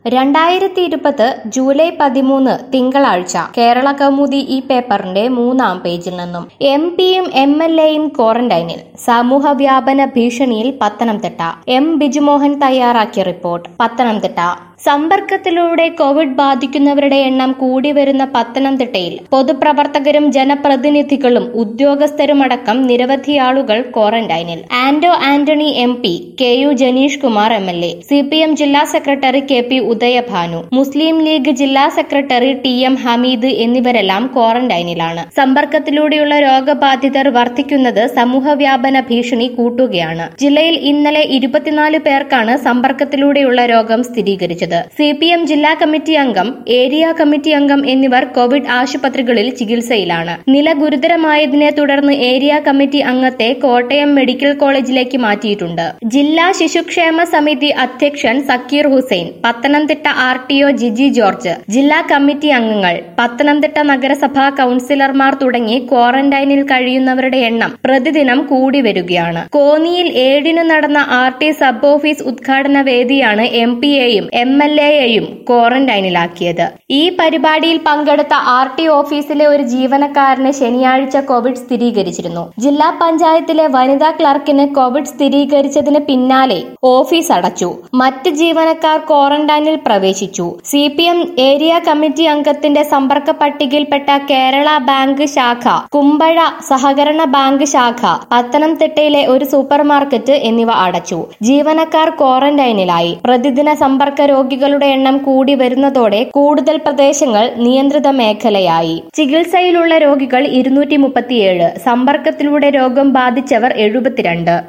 രണ്ടായിരത്തി ഇരുപത് ജൂലൈ പതിമൂന്ന് തിങ്കളാഴ്ച കേരള കൗമുദി ഈ പേപ്പറിന്റെ മൂന്നാം പേജിൽ നിന്നും എം പിയും എം എൽ എയും ക്വാറന്റൈനിൽ സമൂഹ വ്യാപന ഭീഷണിയിൽ പത്തനംതിട്ട എം ബിജുമോഹൻ തയ്യാറാക്കിയ റിപ്പോർട്ട് പത്തനംതിട്ട സമ്പർക്കത്തിലൂടെ കോവിഡ് ബാധിക്കുന്നവരുടെ എണ്ണം കൂടി വരുന്ന പത്തനംതിട്ടയിൽ പൊതുപ്രവർത്തകരും ജനപ്രതിനിധികളും ഉദ്യോഗസ്ഥരുമടക്കം നിരവധി ആളുകൾ ക്വാറന്റൈനിൽ Anto Antony M P K U Janeesh Kumar M L A C P M ജില്ലാ secretary K P Udayabhanu Muslim League ജില്ലാ സെക്രട്ടറി ടി എം ഹമീദ് എന്നിവരെല്ലാം ക്വാറന്റൈനിലാണ് സമ്പർക്കത്തിലൂടെയുള്ള രോഗബാധിതർ വർദ്ധിക്കുന്നത് സമൂഹവ്യാപന ഭീഷണി കൂട്ടുകയാണ് ജില്ലയിൽ ഇന്നലെ ഇരുപത്തിനാല് പേർക്കാണ് സമ്പർക്കത്തിലൂടെയുള്ള രോഗം സ്ഥിരീകരിച്ചത് സി പി എം ജില്ലാ കമ്മിറ്റി അംഗം ഏരിയ കമ്മിറ്റി അംഗം എന്നിവർ കോവിഡ് ആശുപത്രികളിൽ ചികിത്സയിലാണ് നില ഗുരുതരമായതിനെ തുടർന്ന് ഏരിയ കമ്മിറ്റി അംഗത്തെ കോട്ടയം മെഡിക്കൽ കോളേജിലേക്ക് മാറ്റിയിട്ടുണ്ട് ജില്ലാ ശിശുക്ഷേമ സമിതി അധ്യക്ഷൻ Zakir Hussain Pathanamthitta R T O Jiji George ജില്ലാ കമ്മിറ്റി അംഗങ്ങൾ പത്തനംതിട്ട നഗരസഭാ കൌൺസിലർമാർ തുടങ്ങി ക്വാറന്റൈനിൽ കഴിയുന്നവരുടെ എണ്ണം പ്രതിദിനം കൂടി വരികയാണ് കോന്നിയിൽ ഏഴിന് നടന്ന ആർ ടി സബ് ഓഫീസ് ഉദ്ഘാടന വേദിയാണ് എം പിയെയും എം എൽ എയെയും ക്വാറന്റൈനിലാക്കിയത് ഈ പരിപാടിയിൽ പങ്കെടുത്ത ആർ ടി ഓഫീസിലെ ഒരു ജീവനക്കാരന് ശനിയാഴ്ച കോവിഡ് സ്ഥിരീകരിച്ചിരുന്നു ജില്ലാ പഞ്ചായത്തിലെ വനിതാ ക്ലർക്കിന് കോവിഡ് സ്ഥിരീകരിച്ചതിന് പിന്നാലെ ഓഫീസ് അടച്ചു മറ്റ് ജീവനക്കാർ ക്വാറന്റൈനിൽ പ്രവേശിച്ചു C P M area committee അംഗത്തിന്റെ സമ്പർക്ക പട്ടികയിൽപ്പെട്ട കേരള ബാങ്ക് ശാഖ കുമ്പഴ സഹകരണ ബാങ്ക് ശാഖ പത്തനംതിട്ടയിലെ ഒരു സൂപ്പർ മാർക്കറ്റ് എന്നിവ അടച്ചു ജീവനക്കാർ ക്വാറന്റൈനിലായി പ്രതിദിന സമ്പർക്ക രോഗികളുടെ എണ്ണം കൂടി വരുന്നതോടെ കൂടുതൽ പ്രദേശങ്ങൾ നിയന്ത്രിത മേഖലയായി ചികിത്സയിലുള്ള രോഗികൾ ഇരുന്നൂറ്റി മുപ്പത്തിയേഴ് സമ്പർക്കത്തിലൂടെ രോഗം ബാധിച്ചവർ എഴുപത്തിരണ്ട്